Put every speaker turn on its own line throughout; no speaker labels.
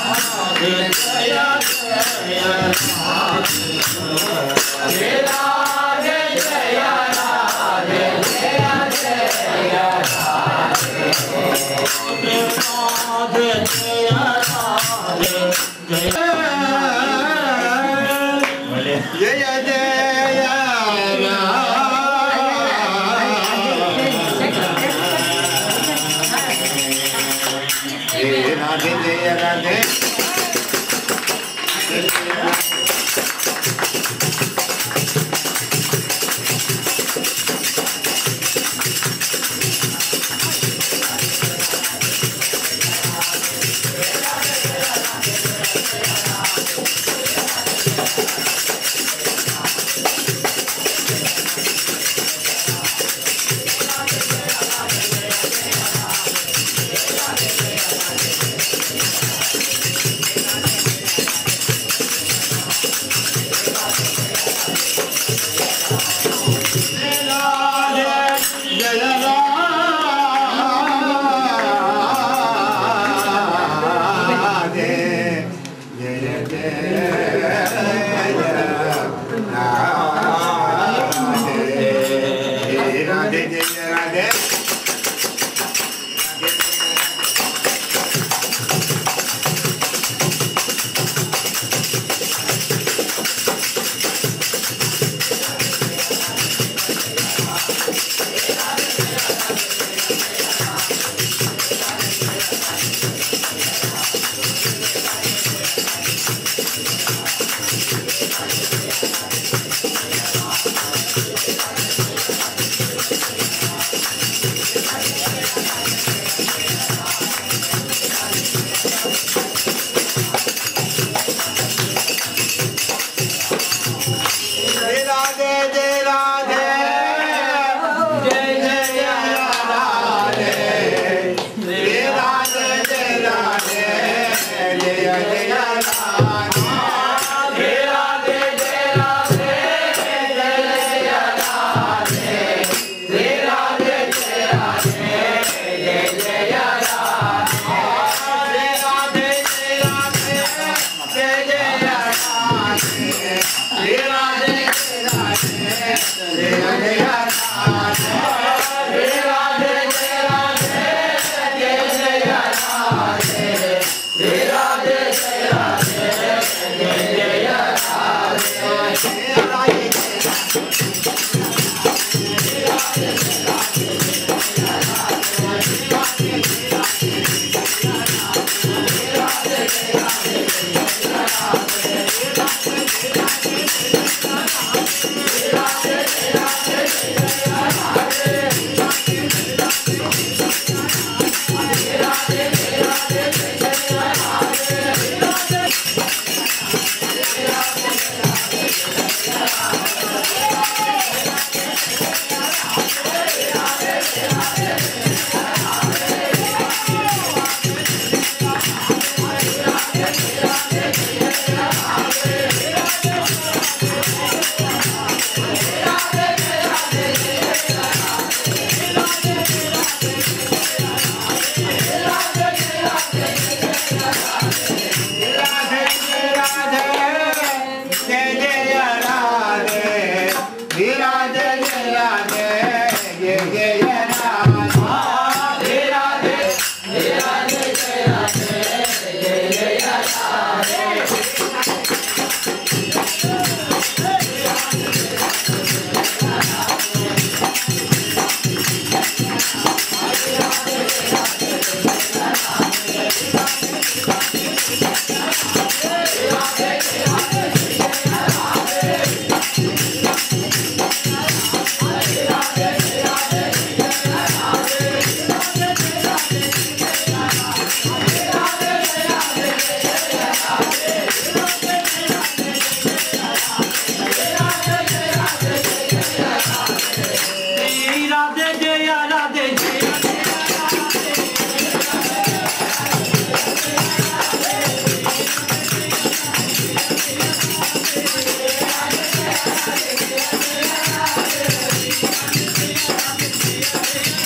జయ జయ రాధే జయ రాధే రాధే జయ రాధే జయ రాధే జయ రాధే జయ జయ రాధే జయ రాధే జయ రాధే జయ జయ రాధే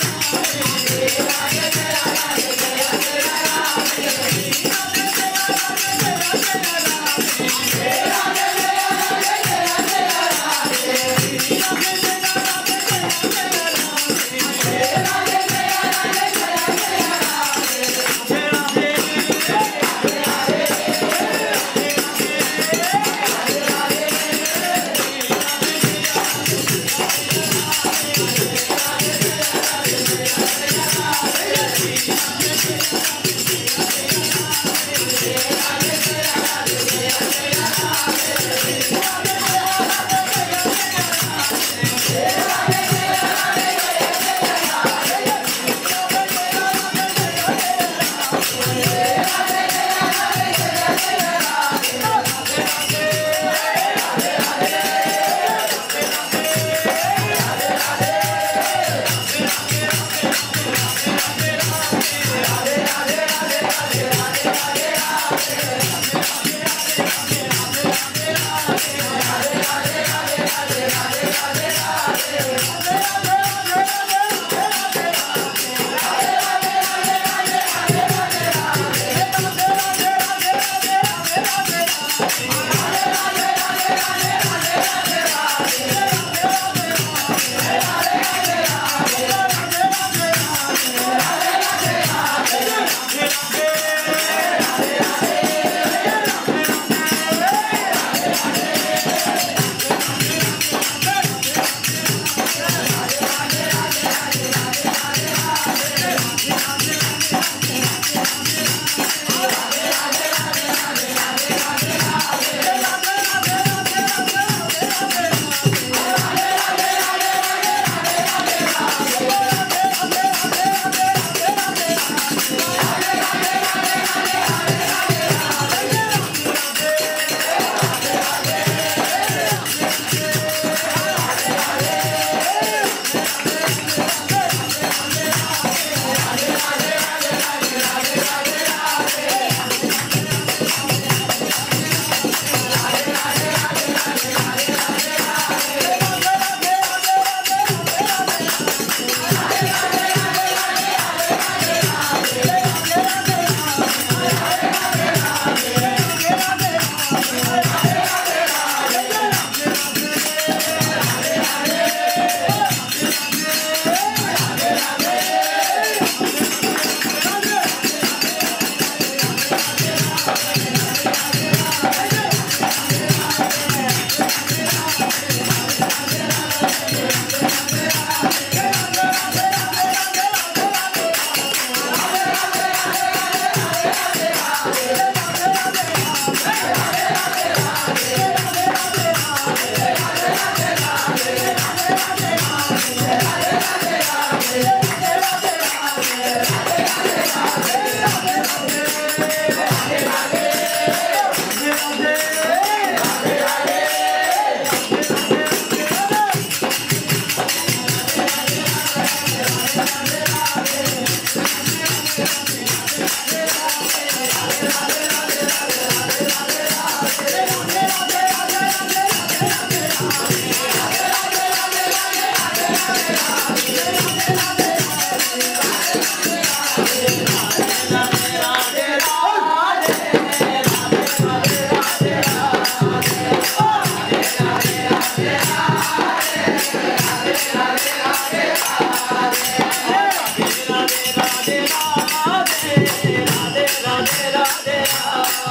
జయ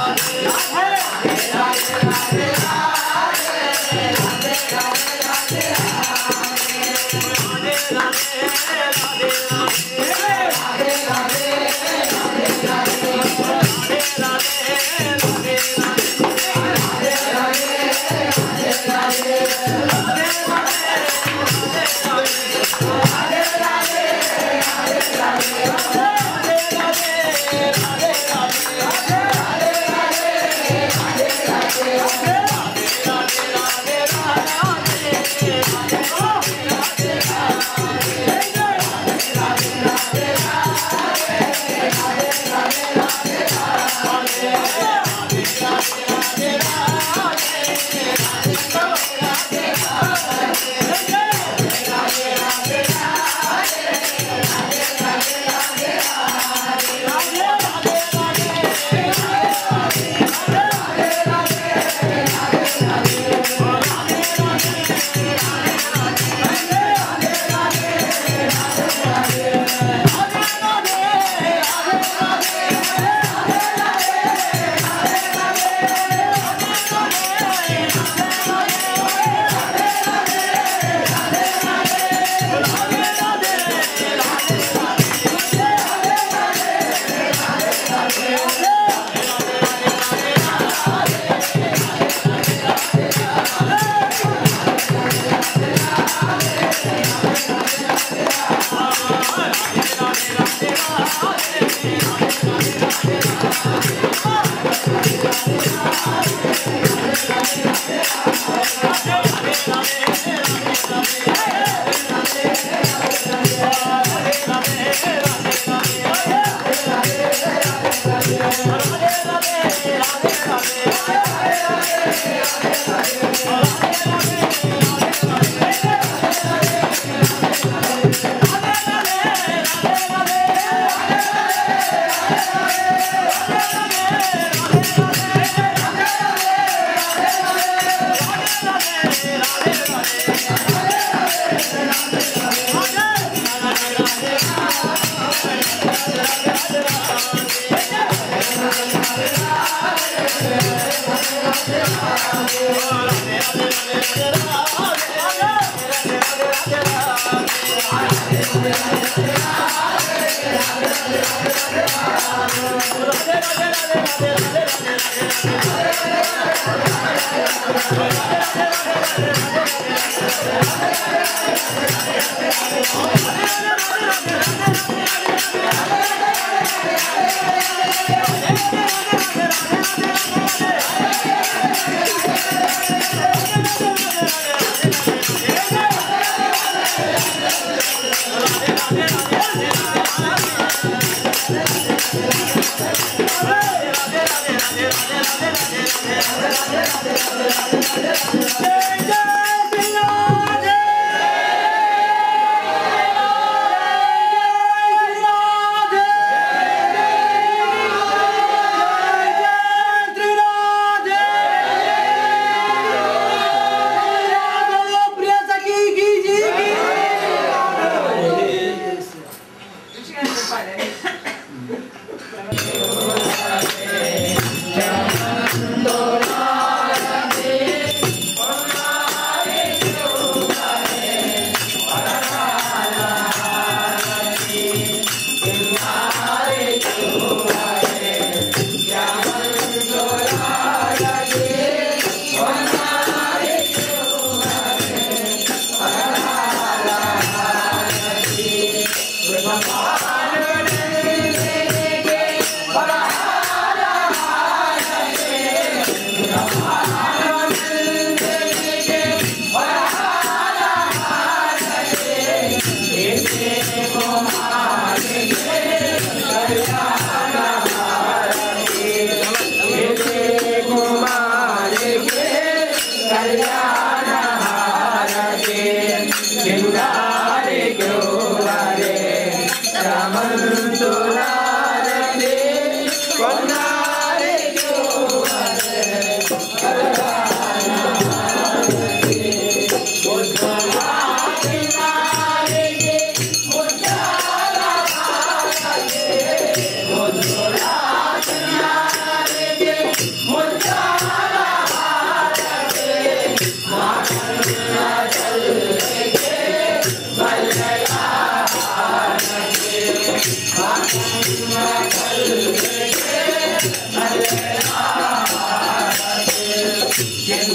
ే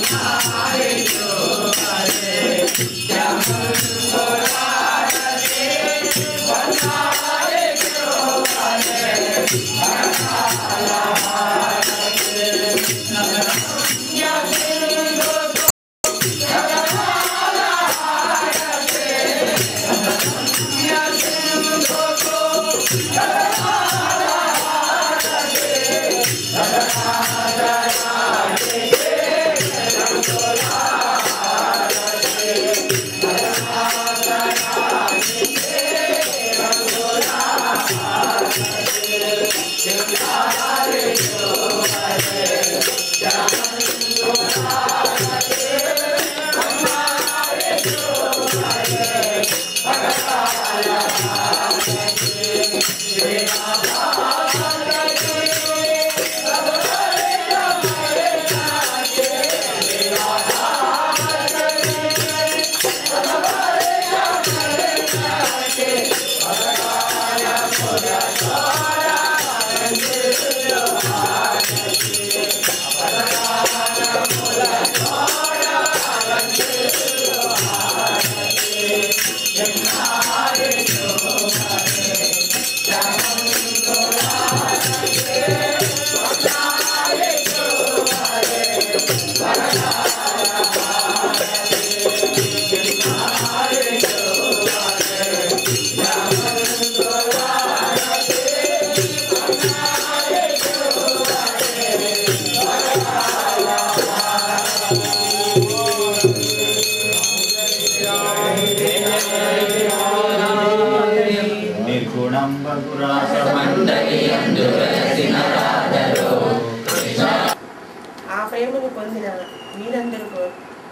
ఆ ప్రేమను పొందిన మీరందరూ కూ-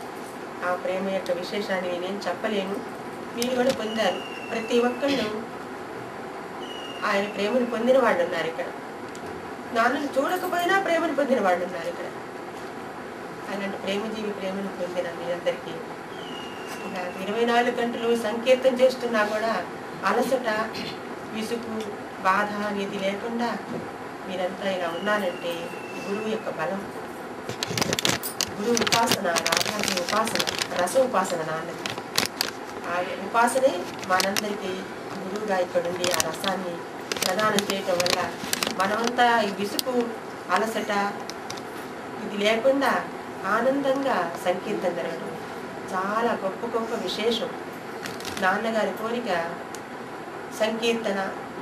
ఆ ప్రేమ యొక్క విశేషాన్ని నేనేం చెప్పలేను మీరు కూడా పొందారు ప్రతి ఒక్కళ్ళు ఆయన ప్రేమను పొందిన వాళ్ళు ఉన్నారు ఇక్కడ నాన్నను చూడకపోయినా ప్రేమను పొందిన వాళ్ళు ఉన్నారు ఇక్కడ అలాంటి ప్రేమజీవి ప్రేమను పొందిన మీరందరికీ ఇలా ఇరవై నాలుగు గంటలు సంకీర్తన చేస్తున్నా కూడా అలసట విసుగు బాధ అనేది లేకుండా మీరంతా ఇలా ఉన్నారంటే గురువు యొక్క బలం గురువు ఉపాసన రాధాజీ ఉపాసన రస ఉపాసన నాన్నది ఆ ఉపాసనే మనందరికీ గురువుగా ఇక్కడుండి ఆ రసాన్ని ప్రదానం చేయటం వల్ల మనమంతా ఈ విసుగు అలసట ఇది లేకుండా ఆనందంగా సంకీర్తన జరగడం చాలా గొప్ప గొప్ప విశేషం నాన్నగారి కోరిక సంకీర్తన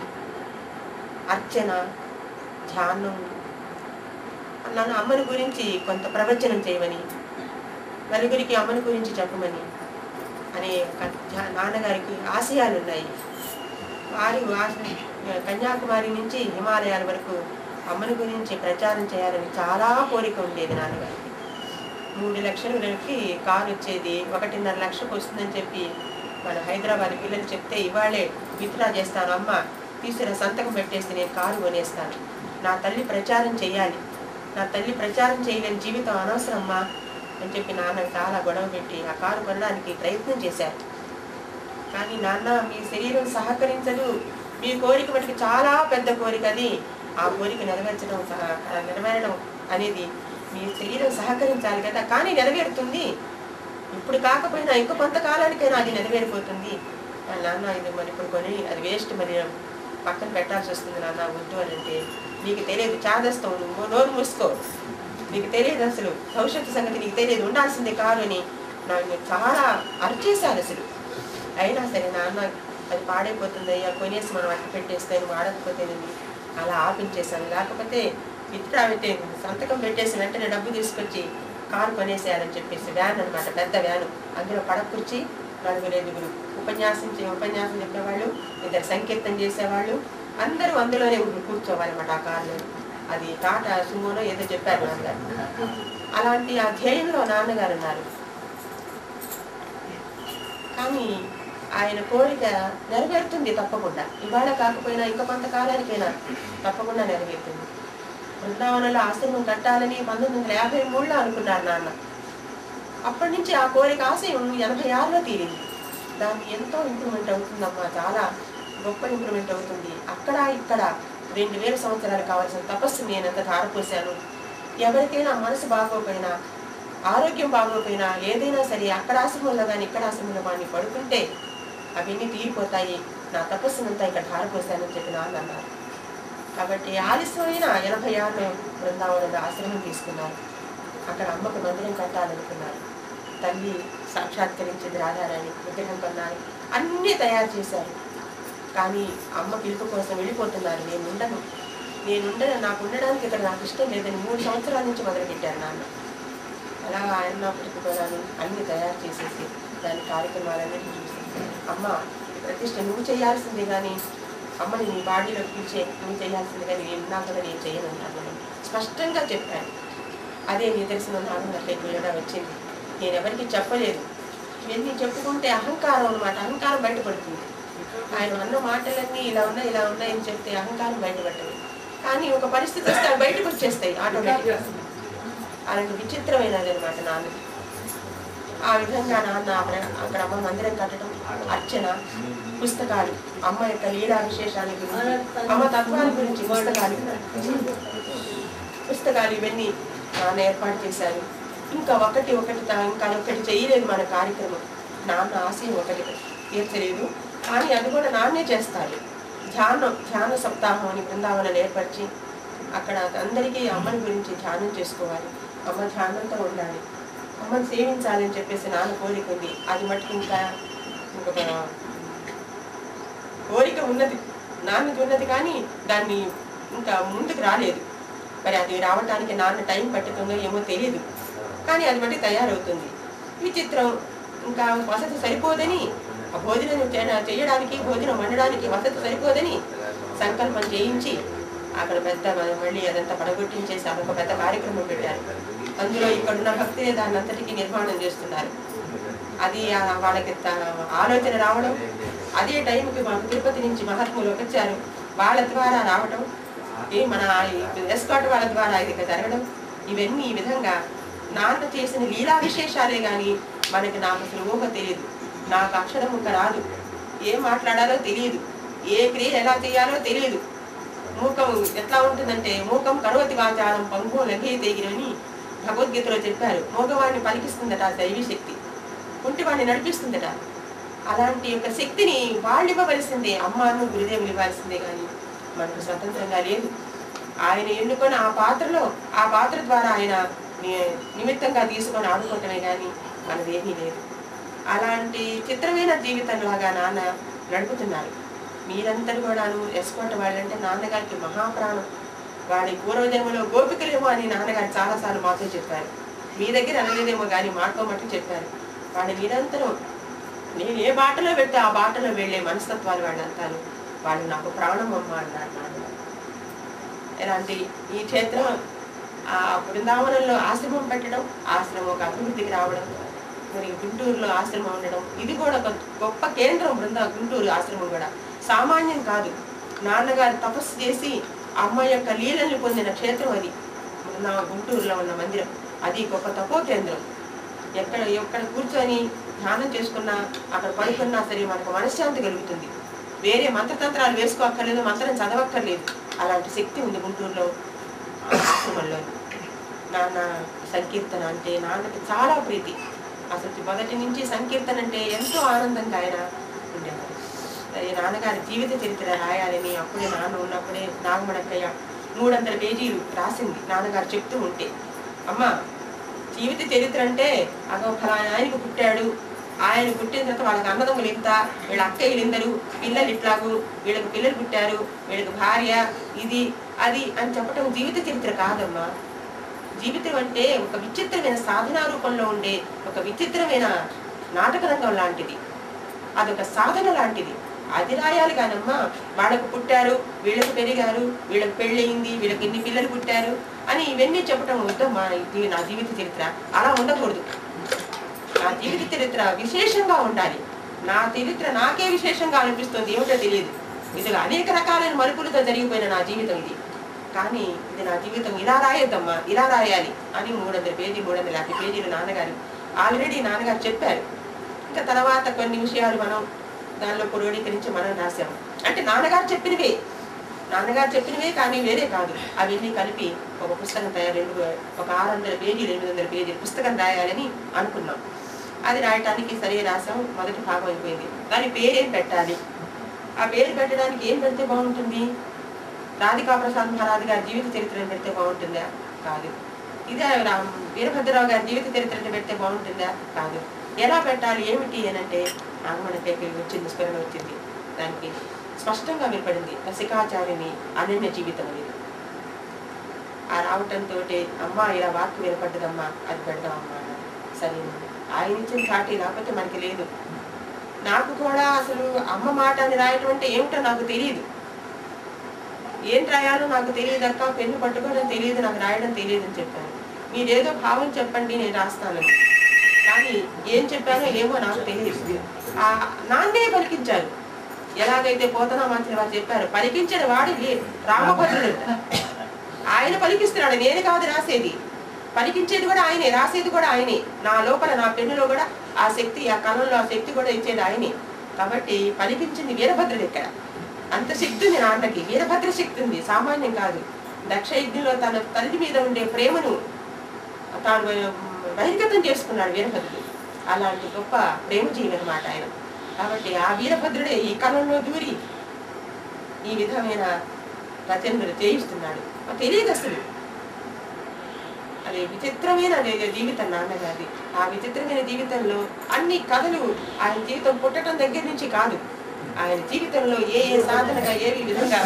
అర్చన ధ్యానం నన్ను అమ్మని గురించి కొంత ప్రవచనం చేయమని నలుగురికి అమ్మని గురించి చెప్పమని అనే ఒక ధ్యా- నాన్నగారికి ఆశయాలు ఉన్నాయి వారి ఆశ- కన్యాకుమారి నుంచి హిమాలయాల వరకు అమ్మని గురించి ప్రచారం చేయాలని చాలా కోరిక ఉండేది నాన్నగారికి మూడు లక్షలకి కారు వచ్చేది ఒకటిన్నర లక్షకు వస్తుందని చెప్పి మన హైదరాబాద్ పిల్లలు చెప్తే ఇవాళే విత్డ్రా చేస్తాను అమ్మ తీసుకురా సంతకం పెట్టేసి నేను కారు కొనేస్తాను నా తల్లి ప్రచారం చేయాలి నా తల్లి ప్రచారం చేయలేని జీవితం అనవసరమ్మా అని చెప్పి నాన్న చాలా గొడవ పెట్టి ఆ కారు కొనడానికి ప్రయత్నం చేశారు కానీ నాన్న మీ శరీరం సహకరించదు మీ కోరిక మటుకు చాలా పెద్ద కోరిక అది ఆ కోరిక నెరవేర్చడం సహ- నెరవేరడం అనేది మీ శరీరం సహకరించాలి కదా కానీ నెరవేరుతుంది ఇప్పుడు కాకపోయినా ఇంకో కొంతకాలానికైనా అది నెరవేరిపోతుంది ఆ నాన్న ఇది మరి ఇప్పుడు కొని అది వేస్ట్ మరి పక్కన పెట్టాల్సి వస్తుంది నాన్న వద్దు అని అంటే నీకు తెలియదు చాదస్తావు నువ్వు నోరు మూసుకో నీకు తెలియదు అసలు భవిష్యత్తు సంగతి నీకు తెలియదు ఉండాల్సిందే కాదు అని నాకు చాలా అరిచేశాను అసలు అయినా సరే నాన్న అది పాడైపోతుంది అయ్యా కొనేసి మనం అట్టు పెట్టేస్తే నువ్వు వాడకపోతే నేను అలా ఆపించేశాను లేకపోతే విత్డ్రా పెట్టి సంతకం పెట్టేసి వెంటనే డబ్బు తీసుకొచ్చి కారు కొనేసేయాలని చెప్పేసి వ్యాన్ అన్నమాట పెద్ద వ్యాను అందులో పడకూర్చి నలుగురు ఐదుగురు ఉపన్యాసం చే- ఉపన్యాసం చెప్పేవాళ్ళు ఇద్దరు సంకీర్తన చేసేవాళ్ళు అందరూ అందులోనే ఉండి కూర్చోవాలన్నమాట ఆ కారులో అది టాటా సుమోలో ఏదో చెప్పారు నాన్నగారు అలాంటి ఆ ధ్యేయంలో నాన్నగారు ఉన్నారు కానీ ఆయన కోరిక నెరవేరుతుంది తప్పకుండా ఇవాళ కాకపోయినా ఇంకా కొంతకాలానికైనా తప్పకుండా నెరవేరుతుంది బృందావనంలో ఆశ్రమం కట్టాలని పంతొమ్మిది వందల యాభై మూడులో అనుకున్నారు నాన్న అప్పటి నుంచి ఆ కోరిక ఆశయం ఎనభై ఆరులో తీరింది దానికి ఎంతో ఇంప్రూవ్మెంట్ అవుతుందమ్మా చాలా గొప్ప ఇంప్రూవ్మెంట్ అవుతుంది అక్కడ ఇక్కడ రెండు వేల సంవత్సరాలు కావాల్సిన తపస్సు నేను ఎంత ధారపోసాను ఎవరికైనా మనసు బాగోపోయినా ఆరోగ్యం బాగోకపోయినా ఏదైనా సరే అక్కడ ఆశ్రమంలో కానీ ఇక్కడ ఆశ్రమంలో కానీ పడుకుంటే అవన్నీ తీరిపోతాయి నా తపస్సునంతా ఇక్కడ ధారపోసానని చెప్పి నాన్న అన్నారు కాబట్టి ఆలస్యమైన ఎనభై ఆరులో బృందావనంలో ఆశ్రమం తీసుకున్నారు అక్కడ అమ్మకు మందిరం కట్టాలనుకున్నారు తల్లి సాక్షాత్కరించింది రాధారాణి విగ్రహం కొన్నారు అన్నీ తయారు చేశారు కానీ అమ్మ పిలుపు కోసం వెళ్ళిపోతున్నారు నేను ఉండను నేను ఉండను నాకు ఉండడానికి ఇక్కడ నాకు ఇష్టం లేదని మూడు సంవత్సరాల నుంచి మొదలుపెట్టారు నాన్న అలా ఆయన అప్పటికి కూడాను అన్ని తయారు చేసేసి దాని కార్యక్రమాలన్నిటి చూసి అమ్మ ఈ ప్రతిష్ట నువ్వు చేయాల్సిందే కానీ అమ్మని నీ బాడీలో పిలిచే నువ్వు చేయాల్సిందే కానీ నేను నా కూడా నేను చేయను అన్నాను స్పష్టంగా చెప్పాను అదే నిదర్శనం నాకు నాకు కూడా వచ్చింది నేను ఎవరికి చెప్పలేదు ఇవన్నీ చెప్పుకుంటే అహంకారం అనమాట అహంకారం బయటపడుతుంది ఆయన అన్న మాటలన్నీ ఇలా ఉన్నాయి ఇలా ఉన్నాయని చెప్తే అహంకారం బయటపడ్డది కానీ ఒక పరిస్థితి వస్తే అవి బయటకు వచ్చేస్తాయి ఆటోమేటిక్గా అలాంటి విచిత్రమైనది అనమాట నాన్న ఆ విధంగా నాన్న అక్కడ అక్కడ అమ్మ మందిరం కట్టడం అర్చన పుస్తకాలు అమ్మ యొక్క లీలా విశేషాల గురించి అమ్మ తత్వాల గురించి పుస్తకాలు పుస్తకాలు ఇవన్నీ నాన్న ఏర్పాటు చేశారు ఇంకా ఒకటి ఒకటి తా- ఇంకా ఒకటి చేయలేదు మన కార్యక్రమం నాన్న ఆశయం ఒకటి తీర్చలేదు కానీ అది కూడా నాన్నే చేస్తారు ధ్యానం ధ్యాన సప్తాహం అని బృందావనాలు ఏర్పరిచి అక్కడ అందరికీ అమ్మని గురించి ధ్యానం చేసుకోవాలి అమ్మ ధ్యానంతో ఉండాలి అమ్మని సేవించాలని చెప్పేసి నాన్న కోరిక ఉంది అది మటుకు ఇంకా ఇంకొక కోరిక ఉన్నది నాన్నకి ఉన్నది కానీ దాన్ని ఇంకా ముందుకు రాలేదు మరి అది రావటానికి నాన్న టైం పట్టుతుందో ఏమో తెలియదు కానీ అది మట్టి తయారవుతుంది విచిత్రం ఇంకా వసతి సరిపోదని ఆ భోజనం చే- చేయడానికి భోజనం వండడానికి వసతి సరిపోదని సంకల్పం చేయించి అక్కడ పెద్ద మ- మళ్ళీ అదంతా పడగొట్టించేసి అదొక పెద్ద కార్యక్రమం పెట్టారు అందులో ఇక్కడున్న భక్తిని దాన్ని అంతటికీ నిర్మాణం చేస్తున్నారు అది ఆ వాళ్ళకి త- ఆలోచన రావడం అదే టైంకి మాకు తిరుపతి నుంచి మహాత్ములు వచ్చారు వాళ్ళ ద్వారా రావడం ఏ మన ఎస్కాట్ వాళ్ళ ద్వారా ఇది జరగడం ఇవన్నీ ఈ విధంగా నాన్న చేసిన లీలా విశేషాలే కానీ మనకి నాకు అసలు ఊహ తెలియదు నాకు అక్షరం ఇంకా రాదు ఏం మాట్లాడాలో తెలియదు ఏ క్రియ ఎలా చేయాలో తెలియదు మూకం ఎట్లా ఉంటుందంటే మూకం కరువతి వాచారం పంగు లఘే తెగిరని భగవద్గీతలో చెప్పారు మూగవాడిని పలికిస్తుందట ఆ దైవీ శక్తి కుంటివాడిని నడిపిస్తుందట అలాంటి యొక్క శక్తిని వాళ్ళు ఇవ్వవలసిందే అమ్మాను గురుదేవులు ఇవ్వాల్సిందే కానీ మనకు స్వతంత్రంగా లేదు ఆయన ఎన్నుకొని ఆ పాత్రలో ఆ పాత్ర ద్వారా ఆయన ని- నిమిత్తంగా తీసుకొని ఆడుకోవటమే కానీ మనది ఏమీ లేదు అలాంటి చిత్రమైన జీవితంలాగా నాన్న నడుపుతున్నారు మీరందరూ కూడాను ఎస్కోట వాళ్ళంటే నాన్నగారికి మహాప్రాణం వాడి పూర్వజన్మలో గోపికలేమో అని నాన్నగారు చాలాసార్లు మాతో చెప్పారు మీ దగ్గర అనలేదేమో కానీ మాతో మటు చెప్పారు వాడి నిరంతరం నేను ఏ బాటలో పెడితే ఆ బాటలో వెళ్ళే మనస్తత్వాలు వాళ్ళంతాను వాళ్ళు నాకు ప్రాణం అమ్మ అన్నారు నాన్న ఇలాంటి ఈ క్షేత్రం ఆ బృందావనంలో ఆశ్రమం పెట్టడం ఆశ్రమం ఒక అభివృద్ధికి రావడం మరి గుంటూరులో ఆశ్రమం ఉండడం ఇది కూడా ఒక గొప్ప కేంద్రం బృందా గుంటూరు ఆశ్రమం కూడా సామాన్యం కాదు నాన్నగారు తపస్సు చేసి అమ్మ యొక్క లీలల్ని పొందిన క్షేత్రం అది నా గుంటూరులో ఉన్న మందిరం అది గొప్ప తపో కేంద్రం ఎక్కడ ఎక్కడ కూర్చొని ధ్యానం చేసుకున్నా అక్కడ పడుకున్నా సరే మనకు మనశ్శాంతి కలుగుతుంది వేరే మంత్రతంత్రాలు వేసుకోక్కర్లేదు మంత్రం చదవక్కర్లేదు అలాంటి శక్తి ఉంది గుంటూరులో ఆశ్రమంలో నాన్న సంకీర్తన అంటే నాన్నకి చాలా ప్రీతి అసలు మొదటి నుంచి సంకీర్తన అంటే ఎంతో ఆనందంగా ఆయన ఉండేవారు అది నాన్నగారి జీవిత చరిత్ర రాయాలని అప్పుడే నాన్న ఉన్నప్పుడే నాగమణక్కయ్య మూడొందల పేజీలు రాసింది నాన్నగారు చెప్తూ ఉంటే అమ్మ జీవిత చరిత్ర అంటే అగో ఫలానా ఆయనకు పుట్టాడు ఆయన పుట్టిన తర్వాత వాళ్ళకి అన్నదమ్ములు ఇంత వీళ్ళ అక్కయ్యలు ఇందరు పిల్లలు ఇట్లాగు వీళ్ళకి పిల్లలు పుట్టారు వీళ్ళకి భార్య ఇది అది అని చెప్పటం జీవిత చరిత్ర కాదమ్మా జీవితం అంటే ఒక విచిత్రమైన సాధనా రూపంలో ఉండే ఒక విచిత్రమైన నాటక రంగం లాంటిది అదొక సాధన లాంటిది అది రాయాలి కానమ్మా వాళ్ళకు పుట్టారు వీళ్ళకి పెరిగారు వీళ్ళకి పెళ్ళయింది వీళ్ళకి ఇన్ని పిల్లలు పుట్టారు అని ఇవన్నీ చెప్పటం వద్దమ్మా ఇది నా జీవిత చరిత్ర అలా ఉండకూడదు నా జీవిత చరిత్ర విశేషంగా ఉండాలి నా చరిత్ర నాకే విశేషంగా అనిపిస్తుంది ఏమిటో తెలియదు ఇది అనేక రకాలైన మలుపులతో జరిగిపోయిన నా జీవితం ఇది కానీ ఇది నా జీవితం ఇలా రాయొద్దమ్మా ఇలా రాయాలి అని మూడు వందల పేజీ మూడు వందల యాభై పేజీలు నాన్నగారు ఆల్రెడీ నాన్నగారు చెప్పారు ఇంకా తర్వాత కొన్ని విషయాలు మనం దానిలో క్రోడీకరించి మనం రాసాము అంటే నాన్నగారు చెప్పినవే నాన్నగారు చెప్పినవే కానీ వేరే కాదు అవన్నీ కలిపి ఒక పుస్తకం తయారు రెండు ఒక ఆరు వందల పేజీలు ఎనిమిది వందల పేజీలు పుస్తకం రాయాలని అనుకున్నాం అది రాయటానికి సరే రాసాం మొదటి భాగం అయిపోయింది దాని పేరేం పెట్టాలి ఆ పేరు పెట్టడానికి ఏం పెడితే బాగుంటుంది రాధికా ప్రసాద్ మహారాజు గారి జీవిత చరిత్రను పెడితే బాగుంటుందా కాదు ఇదే రామ్ వీరభద్రరావు గారి జీవిత చరిత్రను పెడితే బాగుంటుందా కాదు ఎలా పెట్టాలి ఏమిటి అని అంటే నాకు మన దగ్గరికి వచ్చింది స్మరణ వచ్చింది దానికి స్పష్టంగా వినపడింది రసికాచార్యుని అనన్య జీవితం అనేది ఆ రావటంతో అమ్మ ఇలా వాక్కు వినపడ్డదమ్మా అది పెడదామమ్మా అన్నారు. సరే ఆయన ఇచ్చిన సాటి లేకపోతే మనకి లేదు నాకు కూడా అసలు అమ్మ మాట అని రాయటం అంటే ఏమిటో నాకు తెలియదు ఏం రాయాలో నాకు తెలియదు అక్క పెన్ను పట్టుకోవడం తెలియదు నాకు రాయడం తెలియదు అని చెప్పాను మీరేదో భావం చెప్పండి నేను రాస్తాను కానీ ఏం చెప్పానో ఏమో నాకు తెలియదు ఆ నాన్నే పలికించారు ఎలాగైతే పోతనా మంత్రి వారు చెప్పారు పలికించిన వాడు ఏ- రామభద్రుడు ఆయన పలికిస్తున్నాడు నేను కాదు రాసేది పలికించేది కూడా ఆయనే రాసేది కూడా ఆయనే నా లోపల నా పెన్నులో కూడా ఆ శక్తి ఆ కళంలో ఆ శక్తి కూడా ఇచ్చేది ఆయనే కాబట్టి పలికించింది వీరభద్రుడు ఇక్కడ అంత శక్తి ఉంది నాన్నకి వీరభద్ర శక్తి ఉంది సామాన్యం కాదు దక్ష యజ్ఞంలో తన తల్లి మీద ఉండే ప్రేమను తాను బహిర్గతం చేసుకున్నాడు వీరభద్రుడు అలాంటి గొప్ప ప్రేమ జీవి అనమాట ఆయన కాబట్టి ఆ వీరభద్రుడే ఈ కళంలో దూరి ఈ విధమైన రచనలు చేయిస్తున్నాడు మాకు తెలియదు అసలు అది విచిత్రమైన జీ- జీవితం నాన్నగారిది ఆ విచిత్రమైన జీవితంలో అన్ని కథలు ఆయన జీవితం పుట్టడం దగ్గర నుంచి కాదు ఆయన జీవితంలో ఏ ఏ సాధనగా ఏవి విధంగా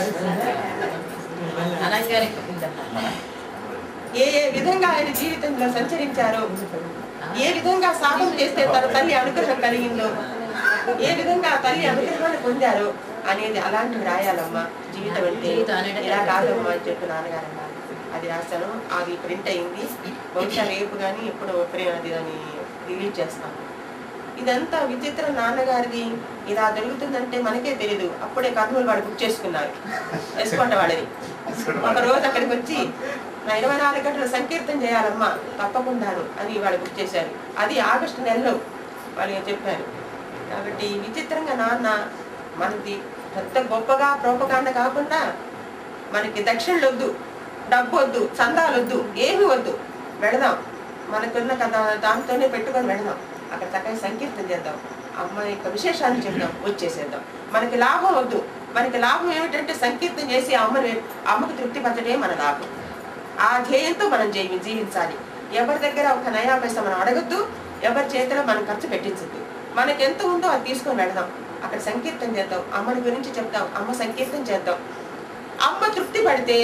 ఏ ఏ విధంగా ఆయన జీవితంలో సంచరించారో ఏ విధంగా సాధన చేస్తే తన తల్లి అనుగ్రహం కలిగిందో ఏ విధంగా ఆ తల్లి అనుగ్రహాన్ని పొందారో అనేది అలాంటివి రాయాలమ్మా జీవితం అంటే
జీవితం అనేది
ఇలా కాదమ్మా అని చెప్పి నాన్నగారు అన్నారు అది రాశాను అది ప్రింట్ అయింది బహుశా రేపు కానీ ఎప్పుడు ప్రే- అది దాన్ని రిలీజ్ చేస్తాను ఇదంతా విచిత్రం నాన్నగారిది ఇలా జరుగుతుందంటే మనకే తెలియదు అప్పుడే కర్నూలు వాడు బుక్ చేసుకున్నారు వేసుకుంట వాడిని ఒక రోజు అక్కడికి వచ్చి నా ఇరవై నాలుగు గంటలు సంకీర్తన చేయాలమ్మా తప్పకుండాను అని వాళ్ళు బుక్ చేశారు అది ఆగస్టు నెలలో వాళ్ళు చెప్పారు కాబట్టి విచిత్రంగా నాన్న మనది పెద్ద గొప్పగా ప్రోపకాండ కాకుండా మనకి దక్షిణలు వద్దు డబ్బు వద్దు చందాలు వద్దు ఏమి వద్దు వెళదాం మనకున్న కథ దాంతోనే పెట్టుకొని వెళదాం అక్కడ చక్కగా సంకీర్తన చేద్దాం అమ్మ యొక్క విశేషాలు చెప్దాం వచ్చేసేద్దాం మనకి లాభం వద్దు మనకి లాభం ఏమిటంటే సంకీర్తన చేసి అమ్మని అమ్మకు తృప్తిపరచడే మన లాభం ఆ ధ్యేయంతో మనం జీవి జీవించాలి ఎవరి దగ్గర ఒక నయా పైసా మనం అడగద్దు ఎవరి చేతిలో మనం ఖర్చు పెట్టించద్దు మనకి ఎంత ఉందో అది తీసుకొని వెళదాం అక్కడ సంకీర్తన చేద్దాం అమ్మని గురించి చెప్దాం అమ్మ సంకీర్తన చేద్దాం అమ్మ తృప్తి పడితే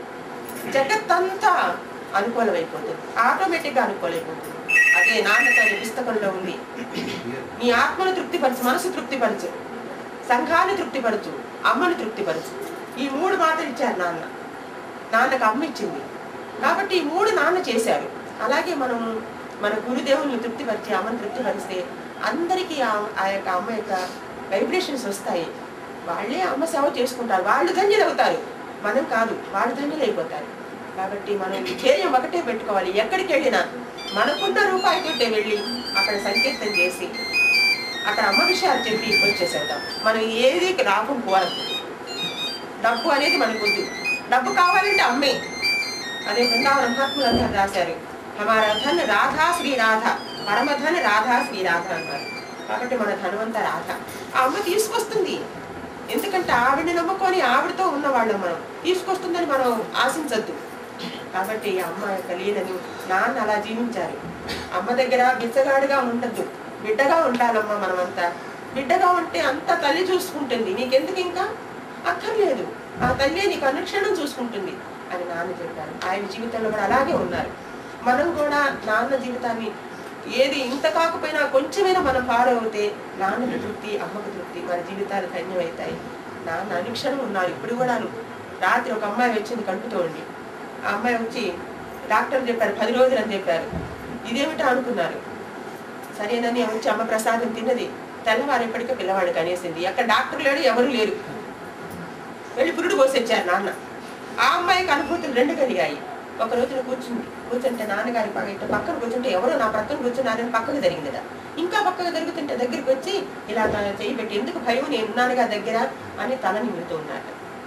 జగత్తంతా అనుకూలమైపోతుంది ఆటోమేటిక్గా అనుకూలమైపోతుంది అదే నాన్నగారి పుస్తకంలో ఉంది నీ ఆత్మను తృప్తిపరచు మనసు తృప్తిపరచు సంఘాన్ని తృప్తిపరచు అమ్మను తృప్తిపరచు ఈ మూడు మాటలు ఇచ్చారు నాన్న నాన్నకు అమ్మ ఇచ్చింది కాబట్టి ఈ మూడు నాన్న చేశారు అలాగే మనం మన గురుదేవుల్ని తృప్తిపరిచి అమ్మని తృప్తిపరిస్తే అందరికీ ఆ- ఆ యొక్క అమ్మ యొక్క వైబ్రేషన్స్ వస్తాయి వాళ్ళే అమ్మ సేవ చేసుకుంటారు వాళ్ళు ధన్యులు అవుతారు మనం కాదు వాళ్ళు ధన్యులు అయిపోతారు కాబట్టి మనం ధ్యేయం ఒకటే పెట్టుకోవాలి ఎక్కడికి వెళ్ళినా మనకున్న రూపాయితోటే వెళ్ళి అక్కడ సంకీర్తన చేసి అక్కడ అమ్మ విషయాలు చెప్పి వచ్చేసేద్దాం మనం ఏది లాభం పోవద్దు డబ్బు అనేది మనకు వద్దు డబ్బు కావాలంటే అమ్మే అదే బృందావన మహాత్ములు అందరూ రాశారు హమారా ధన్ రాధా శ్రీ రాధ పరమధన్ రాధా శ్రీ రాధ అన్నారు కాబట్టి మన ధనవంత రాధ ఆ అమ్మ తీసుకొస్తుంది ఎందుకంటే ఆవిడని నమ్ముకొని ఆవిడతో ఉన్నవాళ్ళం మనం తీసుకొస్తుందని మనం ఆశించద్దు కాబట్టి ఈ అమ్మ యొక్క లీలను నాన్న అలా జీవించారు అమ్మ దగ్గర బిచ్చగాడుగా ఉండద్దు బిడ్డగా ఉండాలమ్మా మనమంతా బిడ్డగా ఉంటే అంత తల్లి చూసుకుంటుంది నీకెందుకు ఇంకా అక్కర్లేదు ఆ తల్లి నీకు అనుక్షణం చూసుకుంటుంది అని నాన్న చెప్పారు ఆయన జీవితంలో కూడా అలాగే ఉన్నారు మనం కూడా నాన్న జీవితాన్ని ఏది ఇంత కాకపోయినా కొంచెమైనా మనం ఫాలో అవుతే నాన్నకు తృప్తి అమ్మకు తృప్తి మన జీవితాలు ధన్యమవుతాయి నాన్న అనుక్షణం ఉన్నారు ఇప్పుడు కూడాను రాత్రి ఒక అమ్మాయి వచ్చింది కడుపుతో ఉండి ఆ అమ్మాయి వచ్చి డాక్టర్ చెప్పారు పది రోజులు అని చెప్పారు ఇదేమిటో అనుకున్నారు సరేనని వచ్చి అమ్మ ప్రసాదం తిన్నది తెల్లవారేపటికే పిల్లవాడు కనేసింది అక్కడ డాక్టర్ లేడు ఎవరు లేరు వెళ్ళి పురుడు పోసొచ్చారు నాన్న ఆ అమ్మాయికి అనుభూతులు రెండు కలిగాయి ఒక రోజున కూర్చుంది కూర్చుంటే నాన్నగారి పక్క ఇట్లా పక్కన కూర్చుంటే ఎవరో నా పక్కన కూర్చున్నారని పక్కకు జరిగిందిట ఇంకా పక్కకు జరుగుతుంటే దగ్గరికి వచ్చి ఇలా నా చేయి పెట్టి ఎందుకు భయం నేను ఉన్నానుగా దగ్గర అని తల నిమురుతూ ఉన్నాడు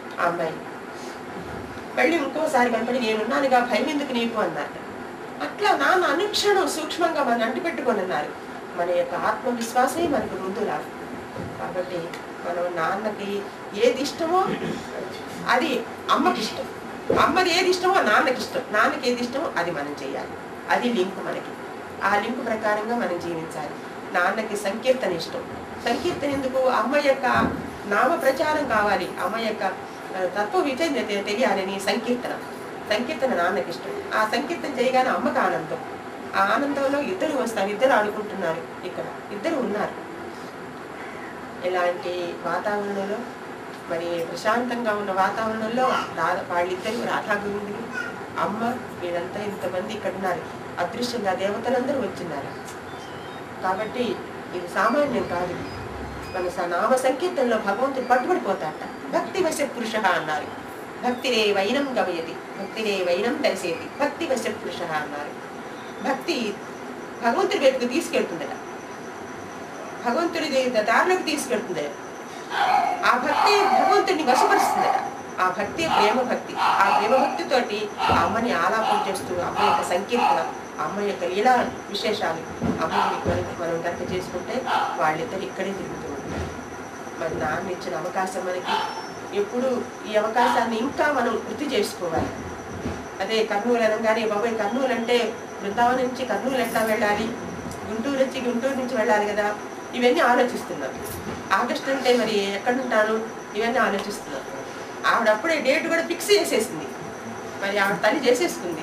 ఆ అమ్మాయి మళ్ళీ ఇంకోసారి కనపడి నేనున్నానుగా భయం ఎందుకు నీకు అన్నారు అట్లా నాన్న అనుక్షణం సూక్ష్మంగా మన అంటి పెట్టుకొని అన్నారు మన యొక్క ఆత్మవిశ్వాసమే మనకు ముందు రాదు కాబట్టి మనం నాన్నకి ఏది ఇష్టమో అది అమ్మకి ఇష్టం అమ్మది ఏది ఇష్టమో నాన్నకి ఇష్టం నాన్నకి ఏది ఇష్టమో అది మనం చేయాలి అది లింక్ మనకి ఆ లింక్ ప్రకారంగా మనం జీవించాలి నాన్నకి సంకీర్తన ఇష్టం సంకీర్తన ఎందుకు అమ్మ యొక్క నామ ప్రచారం కావాలి అమ్మ యొక్క ఆ, తత్వ విజయం తె- తెలియాలని సంకీర్తన సంకీర్తన నాన్నకి ఇష్టం ఆ సంకీర్తన చేయగానే అమ్మకి ఆనందం ఆ ఆనందంలో ఇద్దరు వస్తారు ఇద్దరు ఆడుకుంటున్నారు ఇక్కడ ఇద్దరు ఉన్నారు ఇలాంటి వాతావరణంలో మరి ప్రశాంతంగా ఉన్న వాతావరణంలో రాధ వాళ్ళిద్దరు రాధా గోవిందుడు అమ్మ వీళ్ళంతా ఇంతమంది ఇక్కడ ఉన్నారు అదృశ్యంగా దేవతలందరూ వచ్చిన్నారు కాబట్టి ఇది సామాన్యం కాదు మన స- నామ సంకీర్తనలో భగవంతుడు పట్టుబడిపోతాట భక్తి వశ పురుష అన్నారు భక్తిరే వైనం గమయతి భక్తిరే వైనం దర్శేతి భక్తి వశ పురుష అన్నారు భక్తి భగవంతుడి వైపుకు తీసుకెళ్తుందట భగవంతుడి దే- దారిలోకి తీసుకెళ్తుంది ఆ భక్తి భగవంతుడిని వశపరుస్తుందట ఆ భక్తి ప్రేమ భక్తి ఆ ప్రేమ భక్తితోటి ఆ అమ్మని ఆలాపన చేస్తూ అమ్మ యొక్క సంకీర్తన అమ్మ యొక్క లీలా విశేషాలు అమ్మని కనుక మనం కనుక చేసుకుంటే వాళ్ళిద్దరు ఇక్కడే తిరుగుతూ ఉంటారు మరి నాన్న ఇచ్చిన అవకాశం మనకి ఎప్పుడు ఈ అవకాశాన్ని ఇంకా మనం వృద్ధి చేసుకోవాలి అదే కర్నూలు అనగానే బాబాయ్ కర్నూలు అంటే బృందావనం నుంచి కర్నూలు ఎట్లా వెళ్ళాలి గుంటూరు నుంచి గుంటూరు నుంచి వెళ్ళాలి కదా ఇవన్నీ ఆలోచిస్తున్నాం ఆగస్ట్ అంటే మరి ఎక్కడ ఉంటాను ఇవన్నీ ఆలోచిస్తున్నాం ఆవిడ అప్పుడే డేట్ కూడా ఫిక్స్ చేసేసింది మరి ఆవిడ తల్లి చేసేసుకుంది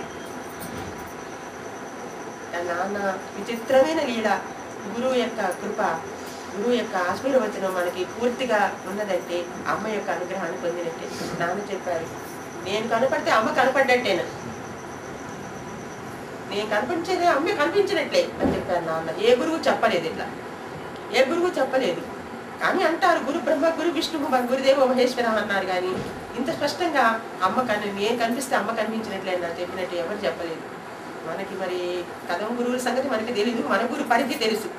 ఆ నాన్న విచిత్రమైన లీల గురువు యొక్క కృప గురువు యొక్క ఆశీర్వచనం మనకి పూర్తిగా ఉన్నదంటే అమ్మ యొక్క అనుగ్రహాన్ని పొందినట్టే నాన్న చెప్పారు నేను కనపడితే అమ్మ కనపడ్డట్టేనా నేను కనిపించేది అమ్మ కనిపించినట్లే అని చెప్పారు నాన్న ఏ గురువు చెప్పలేదు ఇట్లా ఏ గురువు చెప్పలేదు కానీ అంటారు గురు బ్రహ్మ గురు విష్ణువు మన గురుదేవ మహేశ్వర అన్నారు కానీ ఇంత స్పష్టంగా అమ్మ కని నేను కనిపిస్తే అమ్మ కనిపించినట్లే నా చెప్పినట్టు ఎవరు చెప్పలేదు మనకి మరి కథం గురువుల సంగతి మనకి తెలియదు మన గురు పరిధి తెలుసు